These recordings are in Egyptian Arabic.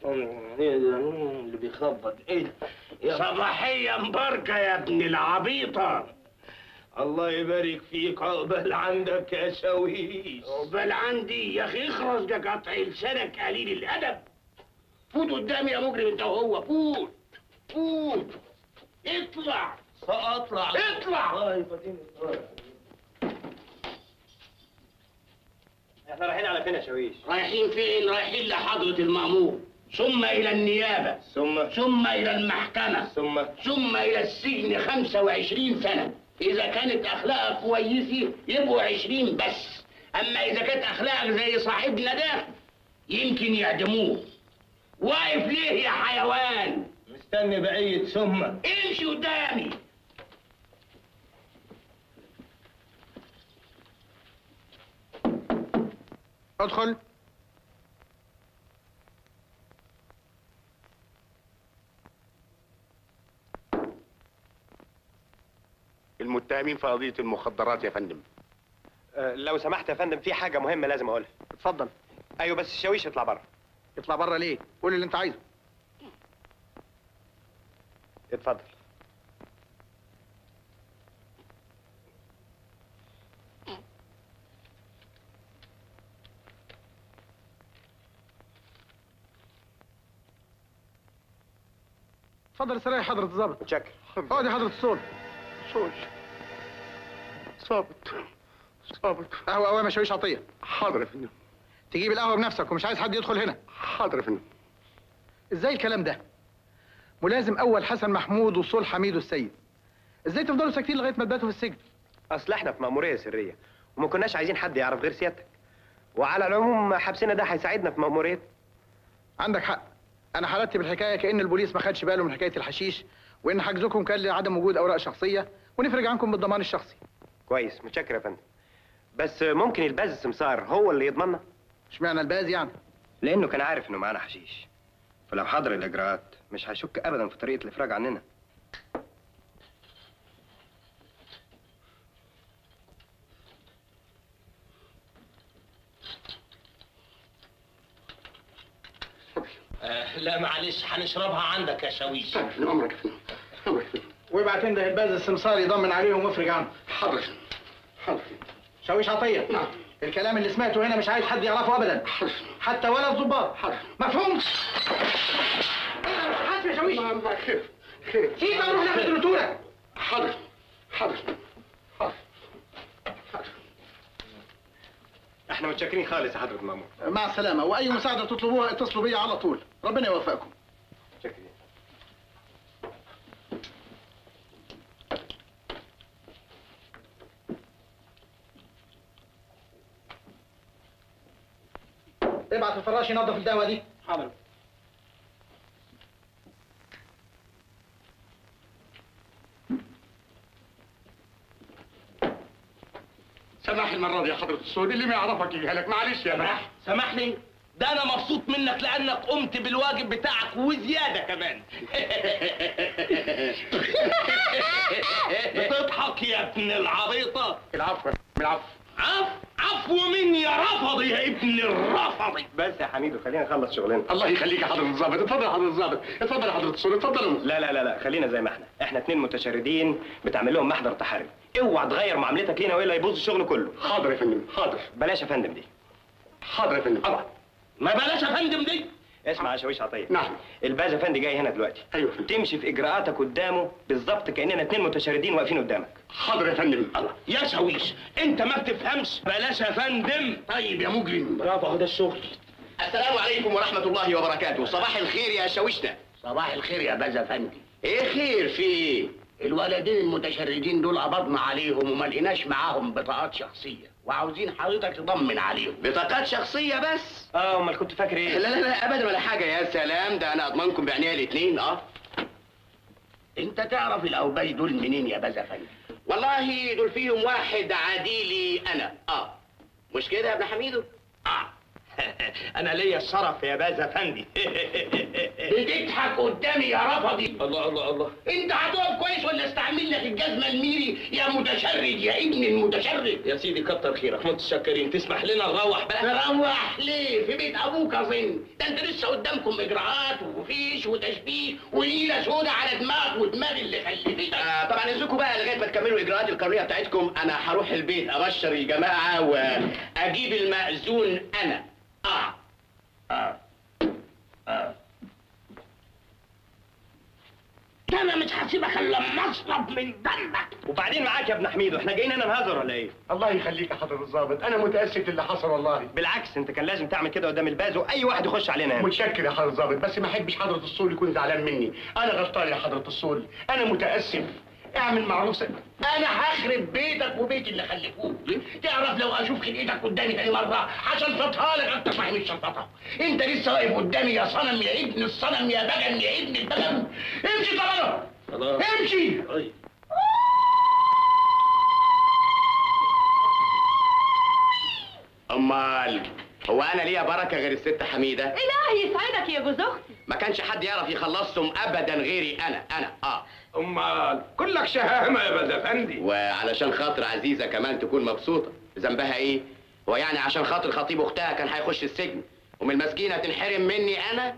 ايه ده مين اللي بيخبط ايه ده يا صباحية مباركة يا ابن العبيطة الله يبارك فيك عقبال عندك يا شويش عقبال عندي يا اخي اخرس ده قطع لسانك قليل الادب فوت قدامي يا مجرم انت وهو فوت فوت اطلع اطلع اطلع طيب اديني طالع. احنا رايحين على فين يا شاويش؟ رايحين فين رايحين لحضرة المأمور ثم إلى النيابة ثم ثم إلى المحكمة ثم ثم إلى السجن 25 سنة إذا كانت أخلاقك كويسة يبقوا 20 بس أما إذا كانت أخلاقك زي صاحبنا ده يمكن يعدموه واقف ليه يا حيوان مستني بقية ثم امشي قدامي ادخل المتهمين في قضية المخدرات يا فندم أه لو سمحت يا فندم في حاجة مهمة لازم أقولها اتفضل أيوه بس الشاويش يطلع بره اطلع بره ليه قول اللي انت عايزه اتفضل اتفضل استريح حضرة الظابط متشكر اقعد يا حضرة الصول صوت صابت صابت قهوة قهوة ما شويش عطية حاضر يا فندم تجيب القهوة بنفسك ومش عايز حد يدخل هنا حاضر يا فندم ازاي الكلام ده ملازم اول حسن محمود وصول حميد والسيد ازاي تفضلوا ساكتين لغايه ما تباتوا في السجن أصل إحنا في مأمورية سرية وما كناش عايزين حد يعرف غير سيادتك وعلى العموم حبسنا ده هيساعدنا في مأمورية عندك حق انا حلت بالحكايه كان البوليس ما خدش باله من حكايه الحشيش وان حجزكم كان لعدم وجود اوراق شخصيه ونفرج عنكم بالضمان الشخصي كويس متشكر يا فندم بس ممكن الباز السمسار هو اللي يضمننا اشمعنى الباز يعني لأنه كان عارف إنه معانا حشيش فلو حضر الإجراءات مش هيشك أبدا في طريقة الإفراج عننا آه لا معلش هنشربها عندك يا شويش طيب عمرك يا فندم عمرك يا فندم وابعت انت الباز السمسار يضمن عليهم وافرج عنهم حاضر يا فندم حاضر شاويش عطيه نعم. الكلام اللي سمعته هنا مش عايز حد يعرفه ابدا حاضر حتى ولا الضباط حاضر مفهوم حاسب يا شاويش نعم خير خير سيب اروح ناخد الرتوله حاضر حاضر حاضر احنا متشكرين خالص يا حضرة المأمور مع السلامه واي مساعده تطلبوها اتصلوا بيا على طول ربنا يوفقكم متشكرين ابعت الفراش ينظف الدواء دي حاضر سماح المرة دي يا حضرة السود اللي ما يعرفك يجهلك معلش يا بح سامحني ده انا مبسوط منك لانك قمت بالواجب بتاعك وزياده كمان بتضحك يا ابن العبيطه العفو العفو عفو عفو مني يا رفضي يا ابن الرفضي بس يا حميدو خلينا نخلص شغلنا الله يخليك يا حضرة الضابط اتفضل يا حضرة الضابط اتفضل يا حضرة السود اتفضلوا لا لا لا لا خلينا زي ما احنا احنا اتنين متشردين بتعمل لهم محضر تحري اوعى تغير معاملتك لينا والا يبوظ الشغل كله حاضر يا فندم حاضر بلاش يا فندم دي حاضر يا فندم طبعا ما بلاش يا فندم دي اسمع يا شاويش عطيه نعم الباز افندي جاي هنا دلوقتي ايوه يا فندم تمشي في اجراءاتك قدامه بالظبط كاننا اتنين متشردين واقفين قدامك حاضر يا فندم الله يا شويش انت ما بتفهمش بلاش يا فندم طيب يا مجرم برافو اهو ده الشغل السلام عليكم ورحمة الله وبركاته صباح الخير يا شاوشنا صباح الخير يا باز افندي ايه خير في ايه الولدين المتشردين دول قبضنا عليهم وما لقيناش معاهم بطاقات شخصيه وعاوزين حضرتك تضمن عليهم بطاقات شخصية بس اه امال كنت فاكر لا ايه لا لا ابدا ولا حاجة يا سلام ده انا اضمنكم بعينيا الاتنين اه انت تعرف الاوباش دول منين يا باز افندي والله دول فيهم واحد عديلي انا اه مش كده يا ابن حميدو آه. انا ليا الشرف يا باز افندي بتضحك قدامي يا رفضي الله الله الله انت هتقف كويس ولا استعمل لك الجزمه الميري يا يا متشرد يا ابن المتشرد يا سيدي كتر خيرك متشكرين تسمح لنا نروح بقى تروح ليه في بيت ابوك اظن ده انت لسه قدامكم اجراءات وفيش وتشبيه وليله سودا على دماغ ودماغ اللي خلفتك آه طبعا اذنكم بقى لغايه ما تكملوا الاجراءات القانونيه بتاعتكم انا هروح البيت ابشر الجماعه واجيب المأذون انا اه اه اه ده انا مش هسيبك الا لما اشرب من دمك وبعدين معاك يا ابن حميد واحنا جايين هنا نهزر ولا ايه؟ الله يخليك يا حضرة الضابط انا متاسف اللي حصل والله بالعكس انت كان لازم تعمل كده قدام الباز واي واحد يخش علينا هنا متشكر يا حضرة الضابط بس ما احبش حضرة الصول يكون زعلان مني انا غلطان يا حضرة الصول انا متاسف اعمل معروف انا هخرب بيتك وبيت اللي خلفوك تعرف لو اشوف خلقتك قدامي تاني مره هشلفطها لك انت صاحب الشلفطه انت لسه واقف قدامي يا صنم يا ابن الصنم يا بجم يا ابن البجم امشي طبعا خلاص امشي طيب. امال هو انا ليا بركه غير الست حميده إلهي يسعدك يا جوز أختي ما كانش حد يعرف يخلصهم ابدا غيري انا انا اه امال كلك شهامه يا بز افندي وعلشان خاطر عزيزه كمان تكون مبسوطه ذنبها ايه هو يعني عشان خاطر خطيب اختها كان هيخش السجن ومن المسكينه تنحرم مني انا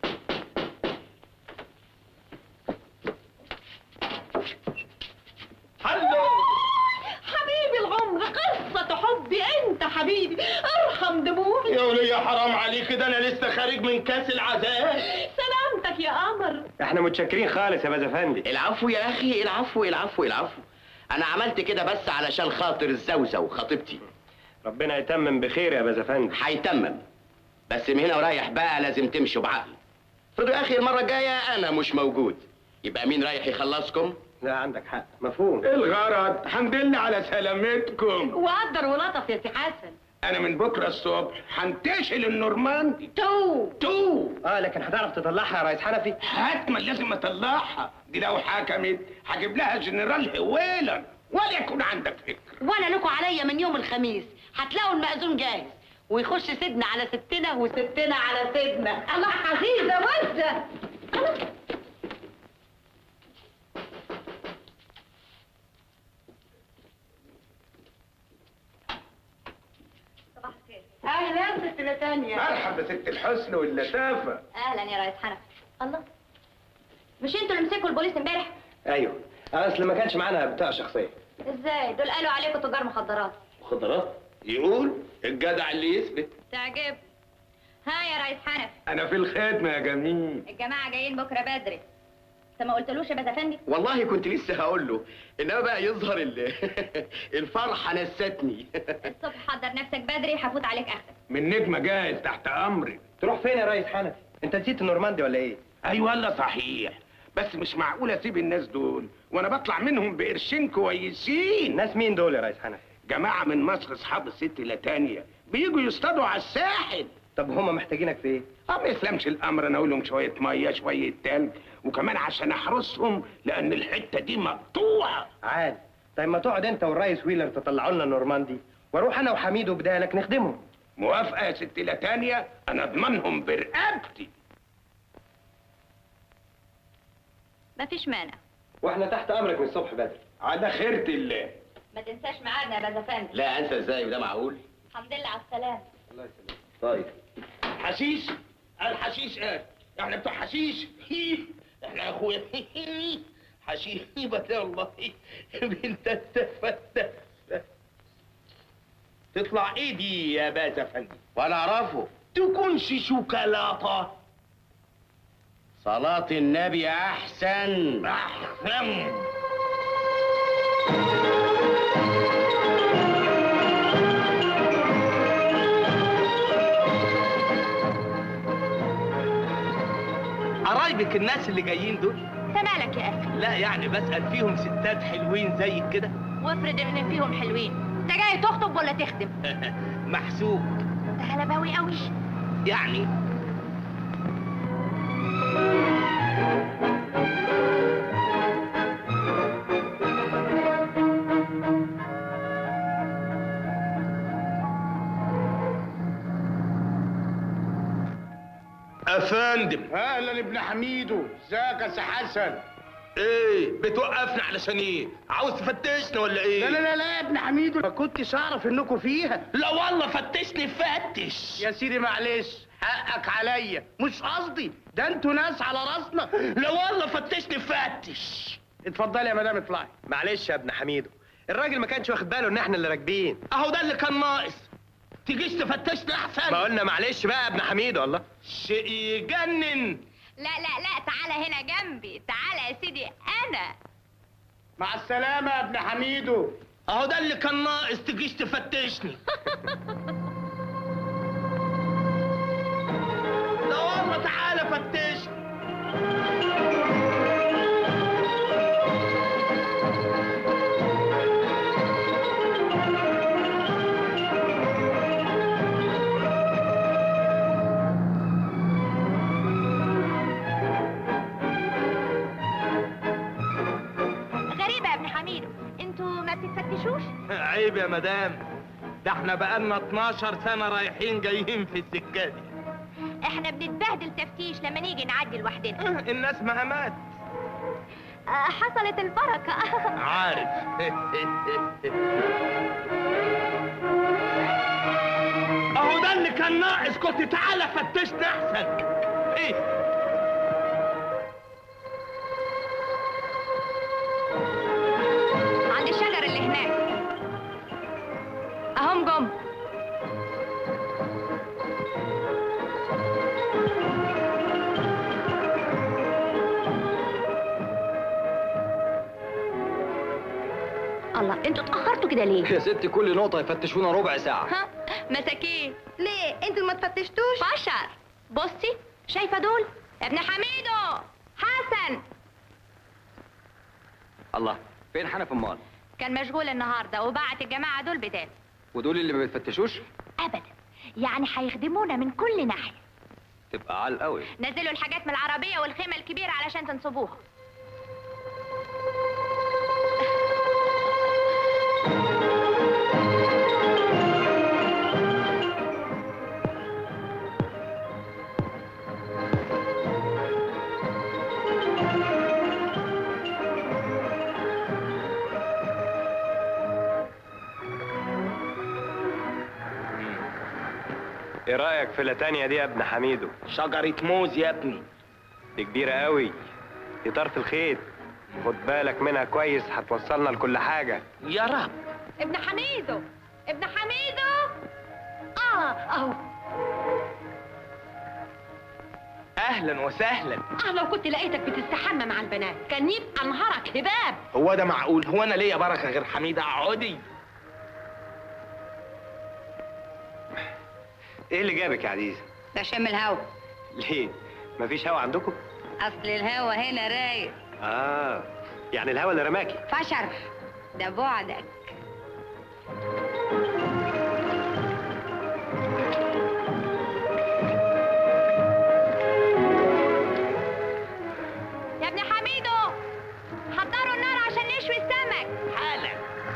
حبيبي العمر قصة حبي أنت حبيبي ارحم دموعي يا ولية حرام عليك ده انا لسه خارج من كاس العذاب سلامتك يا قمر احنا متشكرين خالص يا باز افندي العفو يا اخي العفو العفو العفو انا عملت كده بس علشان خاطر الزوزة خطيبتي ربنا يتمم بخير يا باز افندي هيتمم بس من هنا ورايح بقى لازم تمشوا بعقل افرضوا يا اخي المره الجايه انا مش موجود يبقى مين رايح يخلصكم لا عندك حق مفهوم الغرض الحمد لله على سلامتكم وقدر ولطف يا سي حسن انا من بكره الصبح هنتشل النورماندي تو تو اه لكن هتعرف تطلعها يا ريس حنفي حتما لازم اطلعها دي لو حكمت هجيب لها جنرال هويلا ولا يكون عندك فكر وأنا لكم عليا من يوم الخميس هتلاقوا المأذون جاهز ويخش سيدنا على ستنا وستنا على سيدنا الله عزيزة وزة صباح الخير اهلا ستنا تانية مرحبا ست الحسن واللطافه اهلا يا ريس حنفي الله مش انتوا اللي مسكوا البوليس امبارح ايوه اصل ما كانش معانا بتاع شخصيه ازاي دول قالوا عليكم تجار مخدرات مخدرات يقول الجدع اللي يثبت تعجب ها يا ريس حنفي انا في الخدمه يا جميل الجماعه جايين بكره بدري انت ما قلتلوش يا باز افندي والله كنت لسه هقول له انما بقى يظهر ال- الفرحه نستني الصبح حضر نفسك بدري هفوت عليك اخدك من نجمه جاهز تحت امري تروح فين يا ريس حنفي انت نسيت النورماندي ولا ايه ايوه لا صحيح بس مش معقول اسيب الناس دول وانا بطلع منهم بقرشين كويسين الناس مين دول يا ريس حنفي جماعه من مصر اصحاب الست لاتانيا بيجوا يصطادوا على الساحل طب هم محتاجينك في ايه اه ما يسلمش الامر انا اقول لهم شويه ميه شويه تلج وكمان عشان احرسهم لان الحته دي مقطوعه عاد طيب ما تقعد انت والريس ويلر تطلعوا لنا النورماندي واروح انا وحميد وبدالك نخدمهم موافقه يا ست لاتانيا انا اضمنهم برقبتي مفيش مانع واحنا تحت امرك من الصبح بدري على خيرة الله ما تنساش ميعادنا يا باز افندي لا انسى ازاي وده معقول الحمد لله على السلامه طيب حشيش الحشيش اه احنا بتوع حشيش هي. احنا يا اخويا حشيش بس والله بنت التفتة تطلع ايه دي يا باز افندي ولا اعرفه تكونش شوكولاته صلاه النبي احسن احسن قرايبك الناس اللي جايين دول انت مالك يا اخي لا يعني بسأل فيهم ستات حلوين زيك كده وافرض ان فيهم حلوين انت جاي تخطب ولا تخدم محسوب انت غلباوي قوي يعني افندم اهلا ابن حميدو ازيك يا سي حسن ايه بتوقفنا علشان ايه عاوز تفتشنا ولا ايه لا لا لا لا يا ابن حميدو ما كنتش اعرف انكم فيها لا والله فتشني فتش يا سيدي معلش حقك عليا مش قصدي ده انتوا ناس على راسنا لا والله فتشني فتش اتفضلي يا مدام اطلعي معلش يا ابن حميدو الراجل ما كانش واخد باله ان احنا اللي راكبين اهو ده اللي كان ناقص تجيش تفتشنا احسن ما قلنا معلش بقى يا ابن حميدو والله شيء يجنن لا لا لا تعالى هنا جنبي تعالى يا سيدي انا مع السلامه يا ابن حميدو اهو ده اللي كان ناقص تجيش تفتشني لا والله تعالى فتشني غريبة يا ابن حميدو انتوا ما بتتفتشوش عيب يا مدام ده احنا بقالنا 12 سنة رايحين جايين في السكة دي احنا بنتبهدل تفتيش لما نيجي نعدي لوحدنا الناس مهمات آه، حصلت البركة عارف اهو ده اللي كان ناقص كنت تعالى فتشنا احسن ايه عند الشجر اللي هناك اهم جم الله انتوا اتاخرتوا كده ليه يا ستي كل نقطة يفتشونا ربع ساعة ها مساكين ليه انتوا ما تفتشتوش بشر بصي شايفه دول ابن حميدو حسن الله فين حنف امال كان مشغول النهارده وبعت الجماعه دول بتاني ودول اللي ما بيتفتشوش ابدا يعني هيخدمونا من كل ناحيه تبقى عال قوي نزلوا الحاجات من العربيه والخيمه الكبيره علشان تنصبوها ايه رايك في لاتانيا دي يا ابن حميدو شجرة موز يا ابني دي كبيره قوي دي طرف الخيط خد بالك منها كويس هتوصلنا لكل حاجه يا رب ابن حميدو ابن حميدو اه اهو اهلا وسهلا اه لو كنت لقيتك بتستحمى مع البنات كان يبقى نهارك هباب هو ده معقول هو انا ليا بركه غير حميده اقعدي ايه اللي جابك يا عزيزه ده شم الهوا ليه مفيش هوا عندكم اصل الهوا هنا رايق اه يعني الهوا اللي رماكي فشر ده بعدك يا ابن حميدو حضروا النار عشان نشوي السمك حالا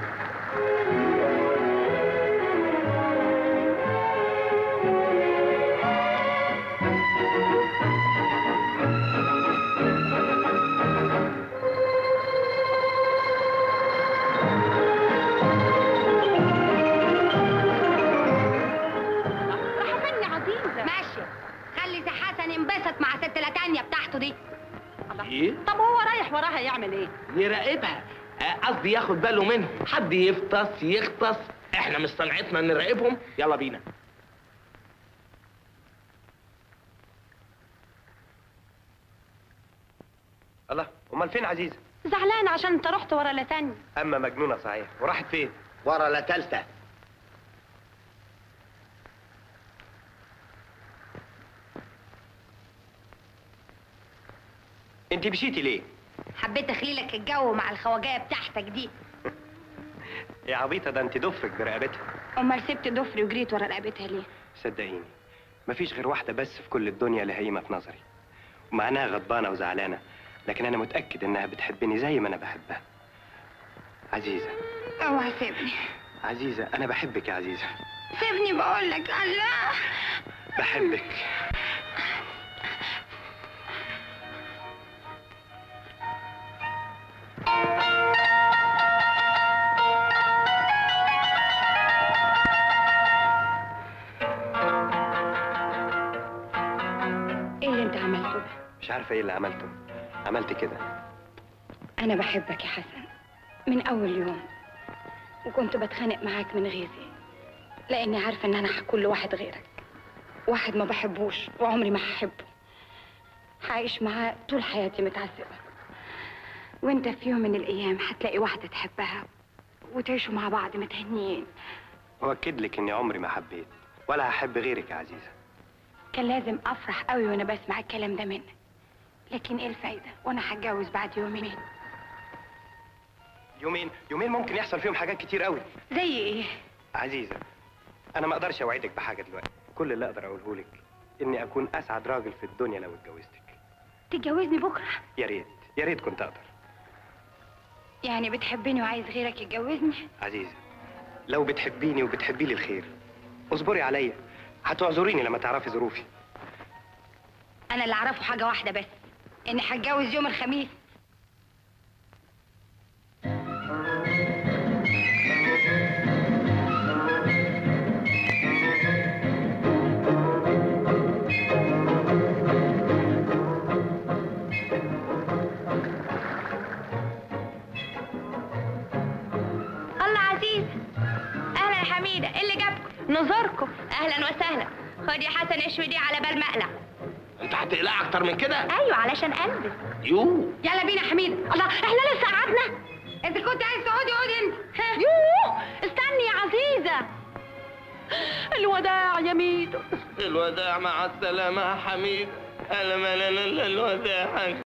راح فين يا عزيزه ماشي خلي سي حسن ينبسط مع ست لاتانيا بتاعته دي ايه طب هو رايح وراها يعمل ايه يراقبها آه، قصدي ياخد باله منهم حد يفطس يغطس احنا مش صنعتنا نراقبهم يلا بينا الله امال فين عزيزه زعلان عشان انت رحت ورا لاتانيا اما مجنونه صحيح وراحت فين ورا لا تالتة انت مشيتي ليه حبيت اخليلك الجو مع الخواجايه بتاعتك دي يا عبيطه ده انت دفك برقبتها امال سبت ضفري وجريت ورا رقبتها ليه صدقيني مفيش غير واحده بس في كل الدنيا اللي هيمه في نظري ومع انها غضبانه وزعلانه لكن انا متاكد انها بتحبني زي ما انا بحبها عزيزه اوعى سيبني عزيزه انا بحبك يا عزيزه سيبني بقول لك الله بحبك مش عارفه ايه اللي عملته عملت كده أنا بحبك يا حسن من أول يوم وكنت بتخانق معاك من غيظي لأني عارفة إن أنا هكون لواحد غيرك واحد ما بحبوش وعمري ما هحبه هعيش معاه طول حياتي متعذبة وانت في يوم من الأيام هتلاقي واحدة تحبها وتعيشوا مع بعض متهنيين واكد لك اني عمري ما حبيت ولا هحب غيرك يا عزيزه كان لازم أفرح قوي وأنا بسمع الكلام ده منك لكن إيه الفايدة وأنا هتجوز بعد يومين يومين يومين ممكن يحصل فيهم حاجات كتير قوي زي إيه؟ عزيزه انا ما اقدرش اوعدك بحاجه دلوقتي كل اللي اقدر اقوله لك اني اكون اسعد راجل في الدنيا لو اتجوزتك تتجوزني بكرة يا ريت يا ريت كنت اقدر يعني بتحبني وعايز غيرك يتجوزني عزيزه لو بتحبيني وبتحبي لي الخير اصبري عليا هتعذريني لما تعرفي ظروفي انا اللي اعرفه حاجه واحده بس اني هتجوز يوم الخميس الله عزيز اهلا يا حميده ايه اللي جابكم نزوركم اهلا وسهلا خد يا حسن اشوي دي على بال مقلع انت هتقلع اكتر من كده ايوه علشان البس يو يلا بينا يا حميد الله احنا لسه قعدنا انت كنت عايز تقعدي اقعدي انت ها. يوه استني يا عزيزه الوداع يا ميدو الوداع مع السلامة يا حميد الوداع